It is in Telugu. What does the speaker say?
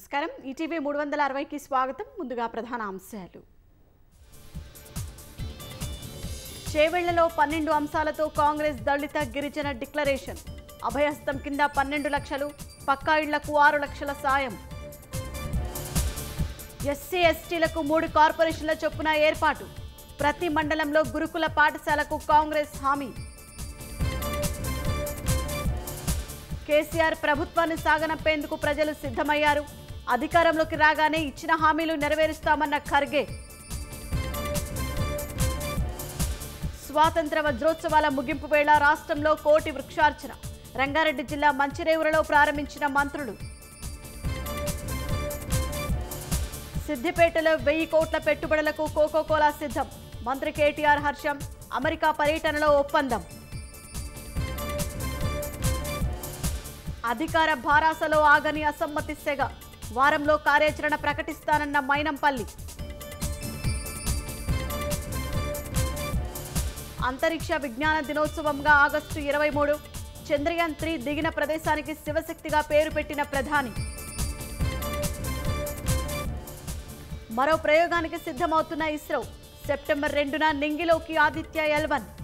నమస్కారం ఈటీవీ మూడు వందల అరవైకి స్వాగతం ముందుగా ప్రధాన అంశాలు చేవెళ్లలో పన్నెండు అంశాలతో కాంగ్రెస్ దళిత గిరిజన డిక్లరేషన్ అభయహస్తం కింద పన్నెండు లక్షలు పక్కా ఇళ్లకు ఆరు లక్షల సాయం ఎస్సీ ఎస్టీలకు మూడు కార్పొరేషన్ల చొప్పున ఏర్పాటు ప్రతి మండలంలో గురుకుల పాఠశాలకు కాంగ్రెస్ హామీ కేసీఆర్ ప్రభుత్వాన్ని సాగనంపేందుకు ప్రజలు సిద్ధమయ్యారు అధికారంలోకి రాగానే ఇచ్చిన హామీలు నెరవేరుస్తామన్న ఖర్గే స్వాతంత్ర వజ్రోత్సవాల ముగింపు వేళ రాష్ట్రంలో కోటి వృక్షార్చన రంగారెడ్డి జిల్లా మంచిరేవులలో ప్రారంభించిన మంత్రులు సిద్దిపేటలో వెయ్యి కోట్ల పెట్టుబడులకు కోకోకోలా సిద్ధం మంత్రి కేటీఆర్ హర్షం అమెరికా పర్యటనలో ఒప్పందం అధికార భారాసలో ఆగని అసమ్మతి సెగ వారంలో కార్యాచరణ ప్రకటిస్తానన్న మైనంపల్లి అంతరిక్ష విజ్ఞాన దినోత్సవంగా ఆగస్టు ఇరవై మూడు చంద్రయాన్ త్రీ దిగిన ప్రదేశానికి శివశక్తిగా పేరు పెట్టిన ప్రధాని మరో ప్రయోగానికి సిద్ధమవుతున్న ఇస్రో సెప్టెంబర్ రెండున నింగిలోకి ఆదిత్య ఎల్వన్